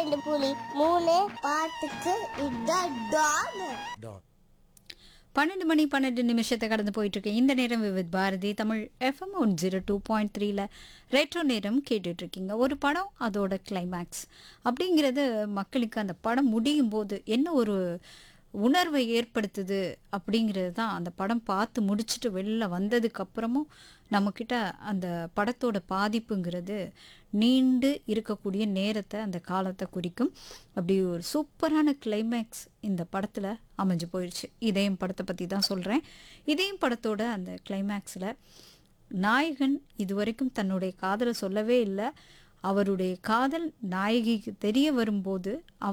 ரெண்டு புலி மூணு பாட்டுக்கு இதான் டான் டான் பன்னெண்டு மணி பன்னெண்டு நிமிஷத்தை கடந்து போயிட்டு இருக்கு இந்த நேரம் Vividh Bharati Tamil FM one zero two point த்ரீல ரெட்ரோ நேரம் கேட்டுட்டு இருக்கீங்க ஒரு படம் அதோட கிளைமேக்ஸ் அப்படிங்கிறது மக்களுக்கு அந்த படம் முடியும் போது என்ன ஒரு உணர்வை ஏற்படுத்துது அப்படிங்கிறது தான் அந்த படம் பார்த்து முடிச்சுட்டு வெளில வந்ததுக்கு அப்புறமும் நம்மக்கிட்ட அந்த படத்தோட பாதிப்புங்கிறது நீண்டு இருக்கக்கூடிய நேரத்தை அந்த காலத்தை குறிக்கும் அப்படி ஒரு சூப்பரான கிளைமேக்ஸ் இந்த படத்தில் அமைஞ்சு போயிடுச்சு இதயம் படத்தை பற்றி தான் சொல்கிறேன் இதயம் படத்தோட அந்த கிளைமேக்ஸில் நாயகன் இதுவரைக்கும் தன்னுடைய காதலை சொல்லவே இல்லை அவருடைய காதல் நாயகிக்கு தெரிய வரும்போது அவ